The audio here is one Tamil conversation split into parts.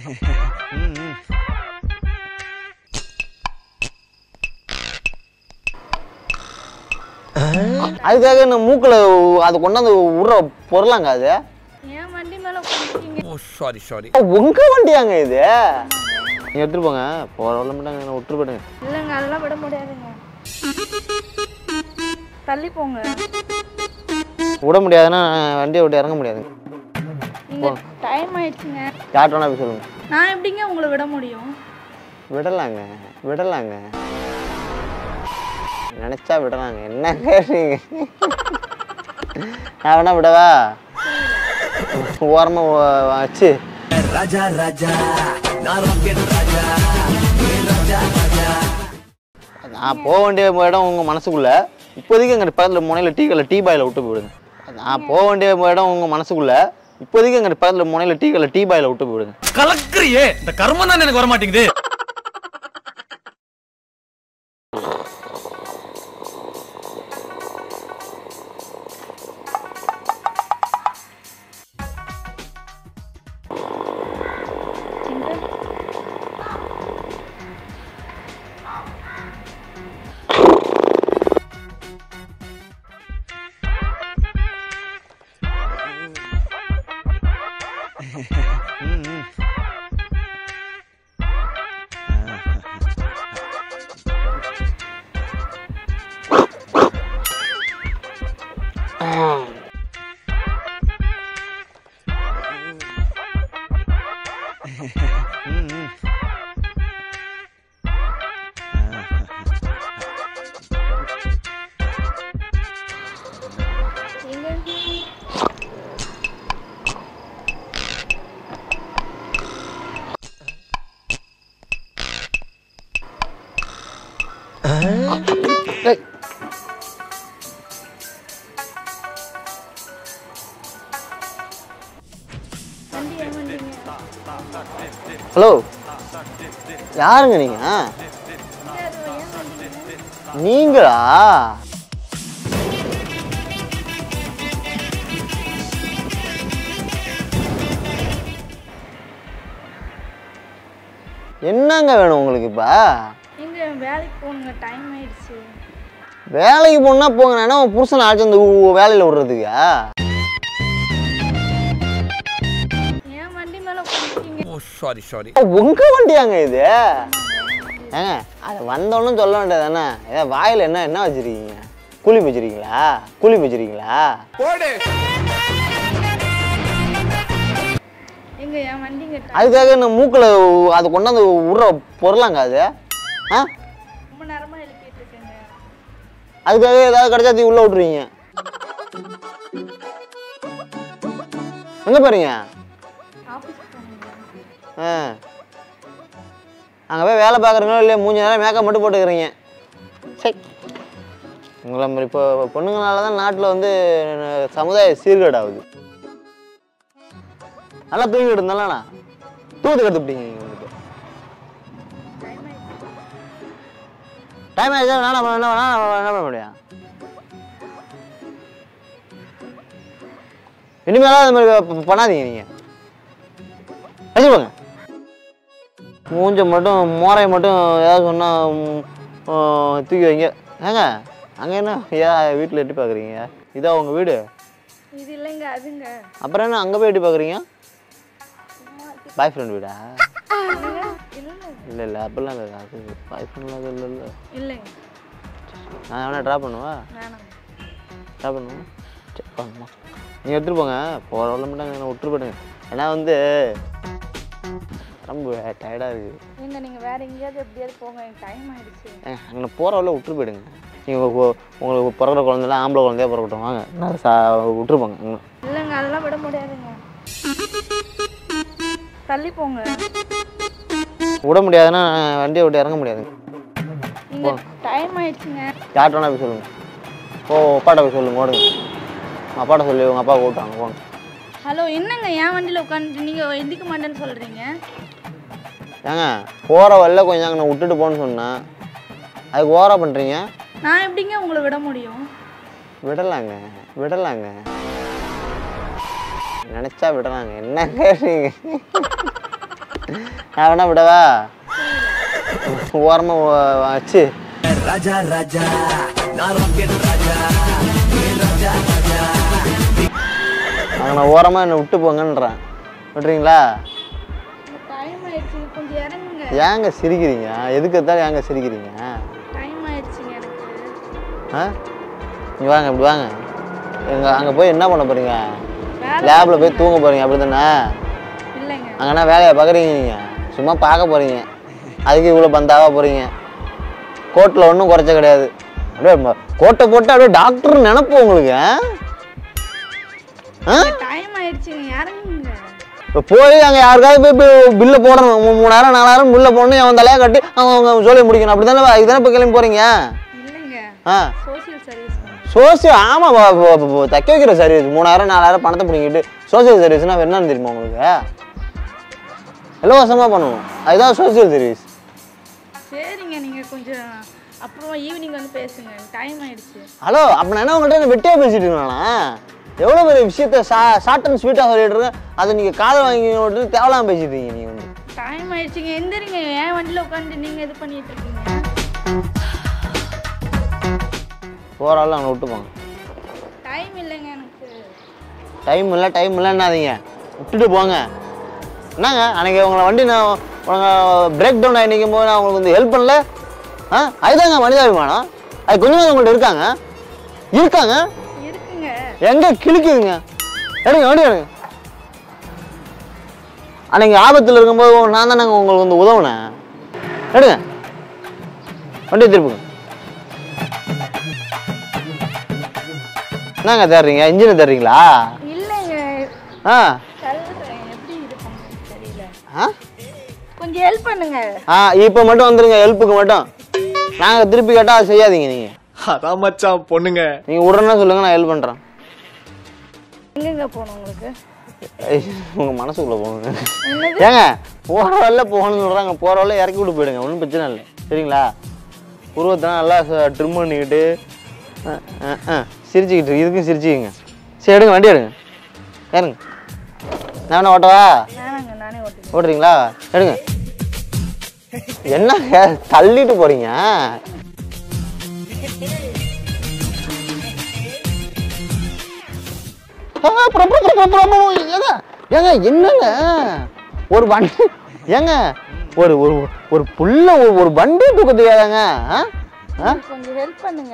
ம், ம். அதுக்காக இந்த மூக்கில் அதை கொண்டாந்து விட்ற பொருளாங்க அது ஏன் வண்டி மேல உட்காந்துருக்கீங்க உங்க வண்டியாங்க இது நீங்க எடுத்துட்டு போங்க போற வர மாட்டாங்க என்ன விட்டுட்டு போயிடுங்க இல்லைங்க அதெல்லாம் விட முடியாதுங்க தள்ளி போங்க விட முடியாதுன்னா வண்டியை விட்டு இறங்க முடியாது நீங்க டைம் ஆயிடுச்சுங்க யார்கிட்ட வேணா போய் சொல்லுங்க நான் எப்படிங்க உங்களை விட முடியும் விடலாங்க விடலாங்க நினைச்சா விடலாங்க என்ன கேட்டீங்க நான் வேணா விடவா ஓரமா வ- வச்சு நான் போக வேண்டிய இடம் உங்க மனசுக்குள்ள இப்போதைக்கு எங்க பக்கத்துல முனையில டீ கல்ல டீ பாயில விட்டு போயிடுங்க நான் போக வேண்டிய இடம் உங்க மனசுக்குள்ள இப்போதைக்கு எங்க பக்கத்துல முனையில டீ கல்ல டீ பாயில விட்டு போயிடுங்க கலக்குறியே இந்த கர்மம் தான் எனக்கு வர மாட்டேங்குது எங்க ஏய். வண்டி ஏன் வந்தீங்க ஹலோ யாருங்க நீங்க இங்க அது ஏன் வந்தீங்க நீங்களா என்னங்க வேணும் உங்களுக்கு இப்போ எங்க வேலைக்கு போகணுங்க டைம் ஆயிடுச்சு வேலைக்கு போனா போங்க நான் என்ன உன் புருஷனை அழைச்சி அந்த வேலையில் விடுறதுக்கு ஏன் வண்டி மேல உட்காந்துருக்கீங்க சாரி சாரி உங்க வண்டியாங்க இது ஏங்க அது வந்தோன்னு சொல்ல வேண்டியது தானே ஏ வாயில் என்ன என்ன வச்சிருக்கீங்க கூலி வச்சிருக்கீங்களா கூலி வச்சிருக்கீங்களா எங்க என் வண்டிங்க time- அதுக்காக இந்த மூக்கில் அதை கொண்டாந்து விட்ற பொருளாங்க அது ஆ ரொம்ப நேரமா எழுப்பிட்டு இருக்கேங்க அதுக்காக ஏதாவது கிடைச்சா தூக்கி உள்ள விட்டுருவீங்க எங்க போறீங்க ஆஃபீஸ் போகணுங்க ஆ அங்கே போய் வேலை பார்க்குறீங்களோ இல்லையா மூஞ்சி நேரம் மேக்கப் மட்டும் போட்டுக்கிறீங்க சரி உங்களை மாதிரி இப்போ பொண்ணுங்களால தான் நாட்டில் வந்து சமுதாய சீர்கேடு ஆகுது நல்லா தூங்கிட்டு இருந்தாலும் தூத்து கற்றுப்பிட்டீங்க நீங்கள் வந்துட்டு டைம் ஆயிடுச்சு டைம் ஆயிடுச்சா என்ன பண்ண என்ன பண்ண- என்ன பண்ண முடியும் இனிமேலாம் அது மாதிரி ப- பண்ணாதீங்க நீங்கள் வச்சுக்கோங்க மூஞ்ச மட்டும் மோரையை மட்டும் ஏதாவது சொன்னால் தூக்கி வைங்க ஏங்க அங்கே என்ன ஏன் வீட்டில் எட்டி பார்க்குறீங்க இதா உங்கள் வீடு இது இல்லைங்க அதுங்க அப்புறம் என்ன அங்கே போய் எட்டி பார்க்குறீங்க பாய் ஃப்ரெண்ட் வீடா இல்லைங்க இல்லை இல்லை இல்லை அப்படிலாம் இல்லை அது பாய் ஃப்ரெண்ட்லாம் அது இல்லை இல்லை இல்லைங்க நான் வேணா ட்ரா பண்ணுவா வேணாம் ட்ரா பண்ணுவோம் சரி பண்ணுமா நீங்கள் எடுத்துகிட்டு போங்க போகிற வர மாட்டாங்க என்ன விட்டுட்டு போயிடுங்க ஏன்னா வந்து ரொம்ப டயர்டாக இருக்குது ஏங்க நீங்க வேற எங்கேயாவது எப்படியாவது போங்க எனக்கு டைம் ஆயிடுச்சு அங்கே போகிற வரல விட்டுட்டு போயிடுங்க நீங்கள் உங்களுக்கு பிறகுற குழந்தைலாம் ஆம்பளை குழந்தையா பிறக்கட்டும் வாங்க நான் சா விட்டுட்டு போங்க ம். இல்லைங்க அதெல்லாம் விட முடியாதுங்க தள்ளி போங்க விட முடியாதுன்னா வண்டியை விட்டு இறங்க முடியாது நீங்க டைம் ஆயிடுச்சுங்க யார்கிட்ட வேணா போய் சொல்லுங்கள் ஓ அப்பாட்ட போய் சொல்லுங்க ஓடுங்க உங்கள் அப்பாட்ட சொல்லி உங்கள் அப்பா கூப்பிட்டாங்க போங்க ஹலோ என்னங்க என் வண்டியில் உட்காந்துட்டு நீங்க எந்திக்க மாட்டேன்னு சொல்றீங்க ஏங்க போகிற வரல கொஞ்சம் அங்கே நான் விட்டுட்டு போன்னு சொன்னேன் அதுக்கு ஓவரா பண்ணுறீங்க நான் எப்படிங்க உங்களை விட முடியும் விடலாங்க விடலாங்க நினச்சா விடலாங்க என்ன கேட்டீங்க நான் வேணா விடவா ஓரமாக வச்சு அவங்க நான் ஓரமாக என்னை விட்டு போங்கன்றேன் விட்றீங்களா டைம் ஆயிடுச்சுங்க கொஞ்சம் இறங்குங்க ஏங்க சிரிக்கிறீங்க எதுக்கு எடுத்தாலும் ஏங்க சிரிக்கிறீங்க டைம் ஆயிடுச்சுங்க எனக்கு ஆ இங்கே வாங்க இப்படி வாங்க எங்க அங்கே போய் என்ன பண்ண போறீங்க வேலை லேபில் போய் தூங்க போறீங்க அப்படி தானே இல்லைங்க அங்கன்னா வேலையை பார்க்குறீங்க நீங்கள் சும்மா பார்க்க போறீங்க அதுக்கு இவ்வளோ பந்தாவா போறீங்க கோட்டில் ஒன்றும் குறைச்ச கிடையாது அப்படியே ம- கோட்டை போட்டு அப்படியே டாக்டர் நினப்பு உங்களுக்கு ஆ? ஆ டைம் ஆயிடுச்சுங்க இறங்குங்க இப்போ போய் அங்கே யாருக்காவது போய் பில்லை போடணும் மூ- மூணாயிரம் நாலாயிரம் பில்லை போடணும் அவன் தலையை கட்டி அவன் அவங்க சொல்லி முடிக்கணும் அப்படி தானே இதுக்கு தானே இப்போ கிளம்பி போகிறீங்க இல்லைங்க ஆ சோஷியல் சர்வீஸ் சோசியல் ஆமாம் தைக்க வைக்கிற சர்வீஸ் மூணாயிரம் நாலாயிரம் பணத்தை பிடிங்கிட்டு சோசியல் சர்வீஸ்னால் என்னன்னு தெரியுமா உங்களுக்கு இலவசமாக பண்ணணும் அதுதான் சோசியல் சர்வீஸ் சரிங்க நீங்க கொஞ்சம் அப்புறம் ஈவினிங் வந்து பேசுங்க டைம் ஆயிடுச்சு ஹலோ அப்போ நான் என்ன உங்கள்கிட்ட என்ன வெட்டியாக பேசிட்டு இருக்கேனா எவ்வளோ பெரிய விஷயத்த ஷா ஷார்ட் அண்ட் ஸ்வீட்டாக சொல்லிட்டு இருக்கேன் அதை நீங்கள் காதை வாங்கி விட்டு தேவலாம் பேசிட்டு இருக்கீங்க நீங்கள் வந்து டைம் ஆயிடுச்சுங்க எந்திரிங்க ஏன் வண்டியில் உட்காந்து நீங்க இது பண்ணிட்டு இருக்கீங்க போகிறாள் அவனை விட்டு போங்க டைம் இல்லைங்க எனக்கு டைம் இல்லை டைம் இல்லைன்னாதீங்க விட்டுட்டு போங்க என்னங்க அன்னைக்கு உங்களை வண்டி நான் உங்களை பிரேக் டவுன் ஆகி நிற்கும் போது நான் உங்களுக்கு வந்து ஹெல்ப் பண்ணல ஆ அதுதாங்க மனிதாபிமானம் அது கொஞ்சம் உங்கள்ட்ட இருக்காங்க இருக்காங்க இருக்குங்க எங்க கிழிக்குதுங்க எடுங்க வண்டி எடுங்க அன்னைக்கு ஆபத்தில் இருக்கும்போது நான் தானே உங்களுக்கு வந்து உதவுனேன் எடுங்க வண்டி திருப்புங்க என்னங்க தேடுறீங்க இன்ஜினை தேடுறீங்களா இல்லைங்க ஆ சொல்றேன் எப்படி இது பண்ணுறது தெரியல ஆ கொஞ்சம் ஹெல்ப் பண்ணுங்க ஆ இப்போ மட்டும் வந்துருங்க ஹெல்ப்புக்கு மட்டும் நாங்கள் திருப்பி கேட்டால் அதை செய்யாதீங்க நீங்கள் அதான் மச்சான் பொண்ணுங்க நீங்கள் உடனே சொல்லுங்கள் நான் ஹெல்ப் பண்ணுறேன் எங்கெங்க போகணும் உங்களுக்கு உங்கள் மனசுக்குள்ளே போங்க என்னது ஏங்க போகிற வரல போகணும்னு சொல்கிறாங்க போகிற வரல இறக்கி விட்டு போயிடுங்க ஒன்றும் பிரச்சனை இல்லை சரிங்களா உருவத்தை நல்லா ட்ரிம் பண்ணிக்கிட்டு ஆ, ஆ, ஆ, சிரிச்சுக்கிட்டு இருக்கு. இதுக்கும் சிரிச்சுக்கிங்க சரி எடுங்க வண்டி எடுங்க ஏறுங்க நான் என்ன ஓட்டவா வேணாங்க நானே ஓட்டிக்கிறேன் ஓட்டுறீங்களா எடுங்க என்னங்க தள்ளிட்டு போறீங்க ஆ, புறம், புறம், புறம், புறம், புறம். ஏங்க ஏங்க என்னங்க ஒரு வண்டி ஏங்க ஒரு ஒரு ஒரு புள்ள ஒரு ஒரு வண்டி தூக்க தெரியாதாங்க ஆ? ஆ? கொஞ்சம் ஹெல்ப் பண்ணுங்க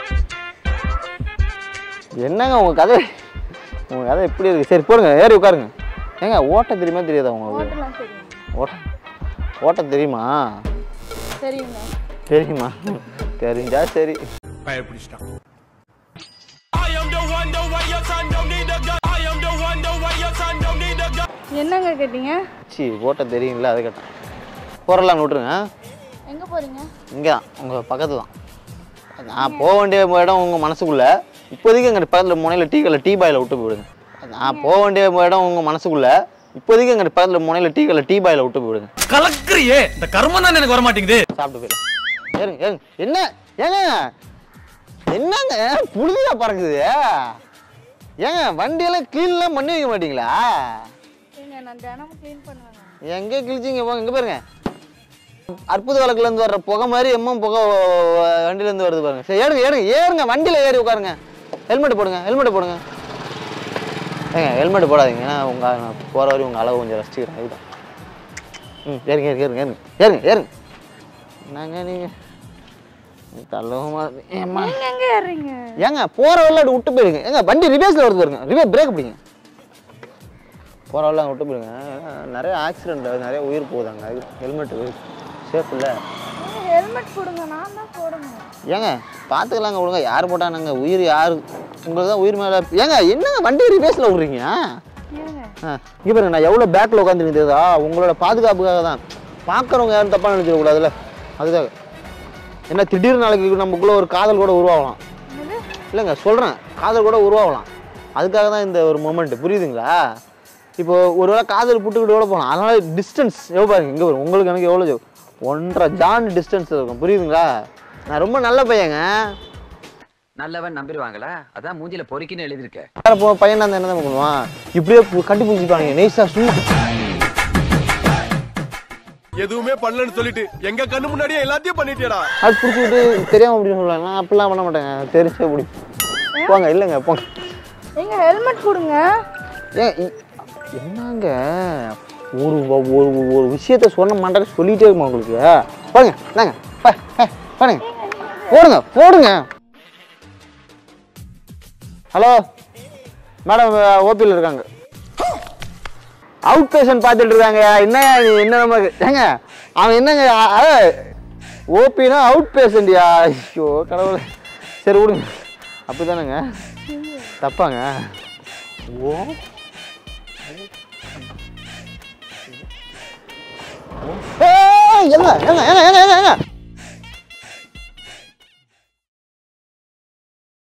என்னங்க உங்க கதை உங்க கதை எப்படி இருக்கு சரி போடுங்க ஏறி உட்காருங்க ஏங்க ஓட்ட தெரியுமா தெரியாதா உங்களுக்கு ஓட்டலாம் தெரியும் ஓட்ட ஓட்ட தெரியுமா சரிங்க தெரியுமா தெரிஞ்சா சரி பயப்பிடிச்சிட்டான் என்னங்க கேட்டீங்க சி ஓட்ட தெரியுங்களா அது கேட்டேன் போறலாம் விட்ருங்க எங்க போறீங்க இங்கே தான் உங்கள் பக்கத்து தான் நான் போக வேண்டிய இடம் உங்கள் மனசுக்குள்ள இப்போதைக்கு எங்கள் பக்கத்தில் முனையில் டீ கல்ல டீ பாயில் விட்டு போயிடுங்க நான் போக வேண்டிய இடம் உங்கள் மனசுக்குள்ள இப்போதைக்கு எங்கள் பக்கத்தில் முனையில் டீ கல்ல டீ பாயில் விட்டு போயிடுங்க கலக்குறியே இந்த கர்மம் தான் எனக்கு வர மாட்டேங்குது சாப்பிட்டு போயிடலாம் ஏறுங்க ஏறுங்க என்ன ஏங்க என்னங்க புழுதியா பறக்குது ஏங்க வண்டியெல்லாம் க்ளீன்லாம் பண்ணி வைக்க மாட்டீங்களா ஏங்க நான் தினமும் க்ளீன் பண்ணுவேங்க எங்கே கிழிச்சிங்க போங்க இங்கே பாருங்க அற்புத விளக்குலேருந்து வர்ற புகை மாதிரி எம்மம் புகை வண்டியிலேருந்து வருது பாருங்க சரி ஏறுங்க ஏறுங்க ஏறுங்க வண்டியில் ஏறி உட்காருங்க ஹெல்மெட் போடுங்க ஹெல்மெட் போடுங்க ஏங்க ஹெல்மெட் போடாதீங்க ஏன்னா உங்கள் நான் போகிற வரையும் உங்கள் அளவு கொஞ்சம் ரசிச்சுக்கிறேன் இதுதான் ம் ஏறுங்க ஏறுங்க ஏறுங்க ஏறுங்க ஏறுங்க ஏறுங்க என்னங்க நீங்கள் தள்ளவும் ஏம்மா நீங்க எங்க ஏறுறீங்க ஏங்க போகிற வரல அப்படி விட்டு போயிடுங்க ஏங்க வண்டி ரிவேஸில் வருது பாருங்க ரிவே பிரேக் பிடிங்க போகிற வரல அங்கே விட்டு போயிடுங்க ஏன்னா நிறைய ஆக்சிடென்ட் நிறைய உயிர் போகுதாங்க ஹெல்மெட் சேஃப் இல்லை ஹெல்மெட் கொடுங்க நான் தான் போடணும் ஏங்க பார்த்துக்கலாங்க ஒழுங்கா யார் போட்டானுங்க உயிர் யாரு உங்களுக்கு தான் உயிர் மேலே ஏங்க என்னங்க வண்டி ரிவேஸில் விட்றீங்க ஏங்க ஆ இங்கே பாருங்க நான் எவ்வளோ பேக்கில் உட்காந்துருந்ததா உங்களோட பாதுகாப்புக்காக தான் பார்க்குறவங்க யாரும் தப்பாக நினச்சிடக்கூடாதுல்ல அதுக்காக என்ன திடீர்னு நாளைக்கு நமக்குள்ளே ஒரு காதல் கூட உருவாகலாம் என்னது இல்லைங்க சொல்கிறேன் காதல் கூட உருவாகலாம் அதுக்காக தான் இந்த ஒரு மொமெண்ட் புரியுதுங்களா இப்போ ஒருவேளை காதல் புட்டுக்கிட்டு கூட போகலாம் அதனால டிஸ்டன்ஸ் எவ்வளோ பாருங்க இங்கே வரும் உங்களுக்கு எனக்கு எவ்வளோ ஒன்றரை ஜான் டிஸ்டன்ஸ் இருக்கும் புரியுதுங்களா நான் ரொம்ப நல்ல பையங்க நல்லவன் நம்பிடுவாங்களா அதான் மூஞ்சில பொறுக்கின்னு எழுதிருக்க வேற போ பையனா இருந்தா என்ன தான் பண்ணுவான் இப்படியே பு- கட்டி பிடிச்சிப்பானுங்க நெய்ஸா சும்மா எதுவுமே பண்ணலன்னு சொல்லிட்டு எங்க கண்ணு முன்னாடியே எல்லாத்தையும் பண்ணிட்டியடா அது பிடிச்சிக்கிட்டு தெரியாம அப்படின்னு சொல்லலாம் நான் அப்படிலாம் பண்ண மாட்டேங்க தெரிஞ்சே அப்படி போங்க இல்லைங்க போங்க நீங்க ஹெல்மெட் கொடுங்க ஏன் இ- என்னங்க ஒரு வ- ஒரு ஒரு விஷயத்த சொன்ன மாட்டாரு சொல்லிட்டே இருக்குமா உங்களுக்கு போடுங்க நாங்க போடுங்க போடுங்க போடுங்க ஹலோ மேடம் ஓபியில் இருக்காங்க அவுட் பேஷண்ட் பார்த்துட்டு இருக்காங்க என்ன நீ என்ன நமக்கு ஏங்க அவன் என்னங்க ஓபினா அவுட் பேஷண்ட்யா ஐயோ கடவுளே சரி விடுங்க அப்படிதானேங்க தப்பாங்க ஓ ஏய், ஏங்க ஏங்க ஏங்க ஏங்க ஏங்க ஏங்க